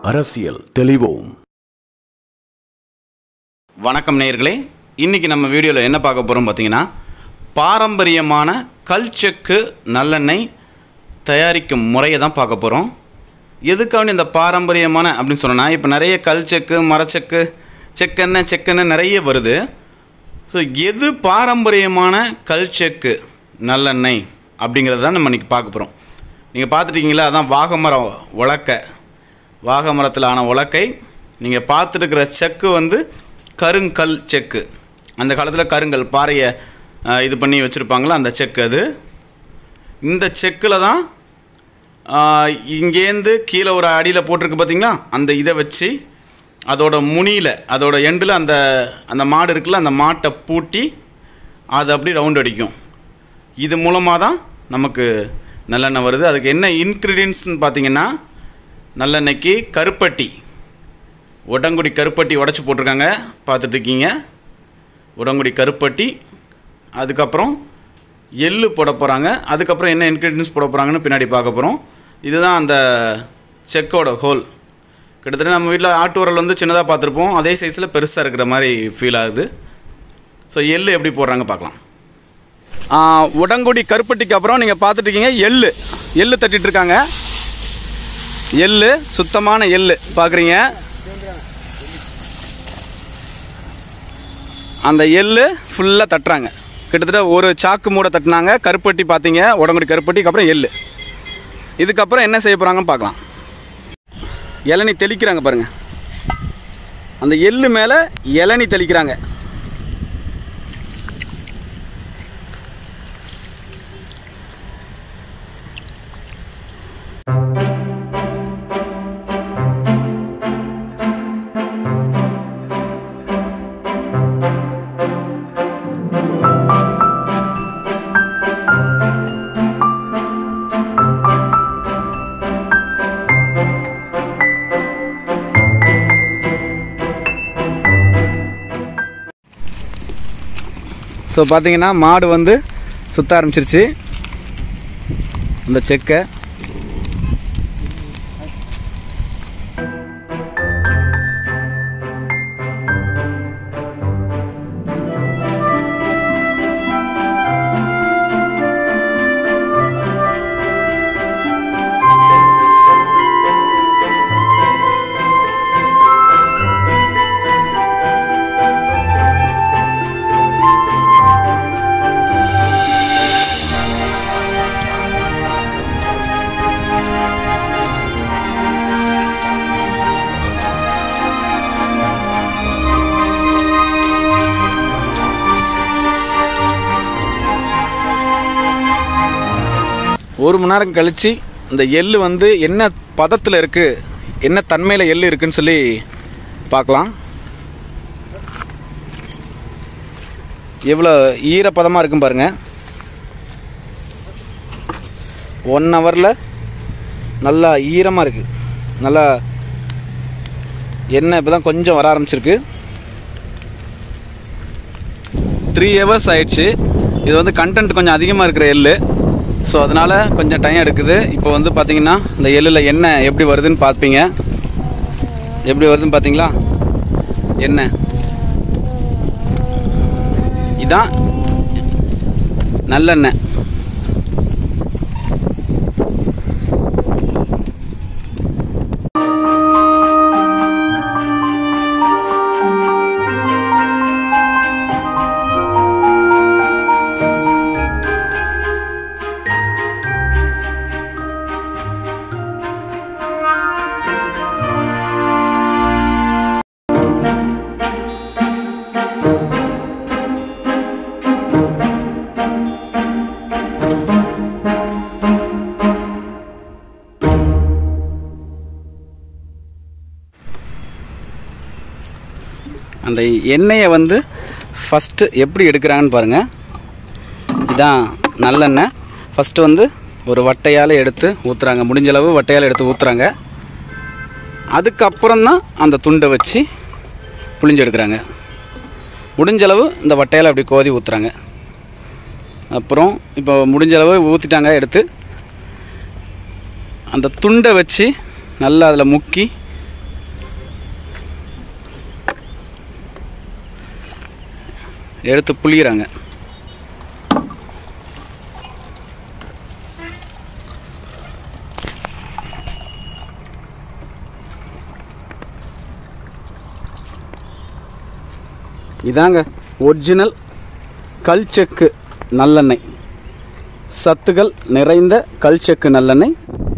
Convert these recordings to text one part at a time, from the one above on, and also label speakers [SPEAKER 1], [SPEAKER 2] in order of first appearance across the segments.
[SPEAKER 1] அரசியல் தெளிவோம்
[SPEAKER 2] வணக்கம் நேயர்களே இன்றைக்கி நம்ம வீடியோவில் என்ன பார்க்க போகிறோம் பார்த்தீங்கன்னா பாரம்பரியமான கல்ச்செக்கு நல்லெண்ணெய் தயாரிக்கும் முறையை தான் பார்க்க போகிறோம் எதுக்காக இந்த பாரம்பரியமான அப்படின்னு சொன்னோன்னா இப்போ நிறைய கல் செக்கு மரச்செக்கு செக்கெண்ணெய் செக்கெண்ணெய் நிறைய வருது ஸோ எது பாரம்பரியமான கல் செக்கு நல்லெண்ணெய் அப்படிங்கிறத தான் நம்ம இன்றைக்கி பார்க்க போகிறோம் நீங்கள் பார்த்துட்டீங்களா அதான் வாகமரம் உலக்கை வாகமரத்தில் ஆன உலக்கை நீங்கள் பார்த்துருக்கிற செக்கு வந்து கருங்கல் செக்கு அந்த காலத்தில் கருங்கல் பாறையை அஹ், இது பண்ணி வச்சுருப்பாங்களா அந்த செக்கு அது இந்த செக்கில் தான் ஆஹ், இங்கேருந்து கீழே ஒரு அடியில் போட்டிருக்கு பார்த்தீங்களா அந்த இதை வச்சு அதோட முனியில் அதோட எண்டில் அந்த அந்த மாடு இருக்குல்ல அந்த மாட்டை பூட்டி அது அப்படி ரவுண்ட் அடிக்கும் இது மூலமாக தான் நமக்கு நல்லெண்ணெய் வருது அதுக்கு என்ன இன்க்ரீடியன்ஸ்னு பார்த்தீங்கன்னா நல்லெண்ணெய்க்கு கருப்பட்டி உடங்குடி கருப்பட்டி உடச்சி போட்டிருக்காங்க பார்த்துட்டு இருக்கீங்க உடங்குடி கருப்பட்டி அதுக்கப்புறம் எள்ளு போட போகிறாங்க அதுக்கப்புறம் என்ன இன்க்ரீடியன்ஸ் போட போகிறாங்கன்னு பின்னாடி பார்க்க போகிறோம் இதுதான் அந்த செக்கோட ஹோல் கிட்டத்தட்ட நம்ம வீட்டில் ஆட்டு உரல் வந்து சின்னதாக பார்த்துருப்போம் அதே சைஸில் பெருசாக இருக்கிற மாதிரி ஃபீல் ஆகுது ஸோ எள்ளு எப்படி போடுறாங்க பார்க்கலாம் உடங்குடி கருப்பட்டிக்கு அப்புறம் நீங்கள் பார்த்துட்டு இருக்கீங்க எள்ளு எள்ளு தட்டிட்டு இருக்காங்க எள்ளு சுத்தமான எள்ளு பார்க்குறீங்க அந்த எள்ளு ஃபுல்லாக தட்டுறாங்க கிட்டத்தட்ட ஒரு சாக்கு மூடை தட்டினாங்க கருப்பட்டி பார்த்தீங்க உடங்குடி கருப்பட்டிக்கு அப்புறம் எள்ளு இதுக்கப்புறம் என்ன செய்ய போகிறாங்கன்னு பார்க்கலாம் இளநி தெளிக்கிறாங்க பாருங்க அந்த எள்ளு மேலே இளநி தெளிக்கிறாங்க ஸோ பார்த்தீங்கன்னா மாடு வந்து சுத்த ஆரம்பிச்சிருச்சு அந்த செக்கை ஒரு மணி நேரம் கழித்து இந்த எள்ளு வந்து என்ன பதத்தில் இருக்குது என்ன தன்மையில் எள்ளு இருக்குன்னு சொல்லி பார்க்கலாம் எவ்வளோ ஈரப்பதமாக இருக்கும் பாருங்க ஒன் ஹவரில் நல்லா ஈரமாக இருக்குது நல்லா எண்ணெய் இப்போ தான் கொஞ்சம் வர ஆரம்பிச்சிருக்கு த்ரீ ஹவர்ஸ் ஆயிடுச்சு இது வந்து கண்டென்ட் கொஞ்சம் அதிகமாக இருக்கிற எள்ளு ஸோ அதனால் கொஞ்சம் டைம் எடுக்குது இப்போ வந்து பார்த்தீங்கன்னா இந்த எள்ளில் எண்ணெய் எப்படி வருதுன்னு பார்ப்பீங்க எப்படி வருதுன்னு பார்த்தீங்களா எண்ணெய் இதான் நல்லெண்ணெய் அந்த எண்ணெயை வந்து ஃபஸ்ட்டு எப்படி எடுக்கிறாங்கன்னு பாருங்கள் இதான் நல்லெண்ணெய் ஃபஸ்ட்டு வந்து ஒரு வட்டையால் எடுத்து ஊற்றுறாங்க முடிஞ்ச அளவு வட்டையால் எடுத்து ஊற்றுறாங்க அதுக்கப்புறம் தான் அந்த துண்டை வச்சு புளிஞ்சு எடுக்கிறாங்க முடிஞ்ச அளவு இந்த வட்டையால் அப்படி கோதி ஊற்றுறாங்க அப்புறம் இப்போ முடிஞ்ச அளவு ஊற்றிட்டாங்க எடுத்து அந்த துண்டை வச்சு நல்லா அதில் முக்கி எடுத்து புளிகிறாங்க இதாங்க ஒரிஜினல் கல்செக்கு நல்லெண்ணெய் சத்துகள் நிறைந்த கல்செக்கு நல்லெண்ணெய்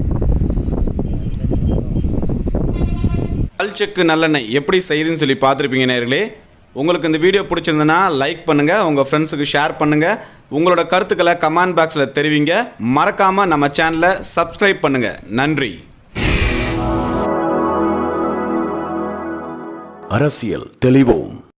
[SPEAKER 2] கல்செக்கு நல்லெண்ணெய் எப்படி செய்யுதுன்னு சொல்லி பார்த்துருப்பீங்க நேர்களே உங்களுக்கு இந்த வீடியோ பிடிச்சிருந்ததுன்னா லைக் பண்ணுங்கள் உங்கள் ஃப்ரெண்ட்ஸுக்கு ஷேர் பண்ணுங்கள் உங்களோட கருத்துக்களை கமெண்ட் பாக்ஸில் தெரிவிங்க மறக்காமல் நம்ம சேனலை சப்ஸ்கிரைப் பண்ணுங்கள் நன்றி
[SPEAKER 1] அரசியல் தெளிவோம்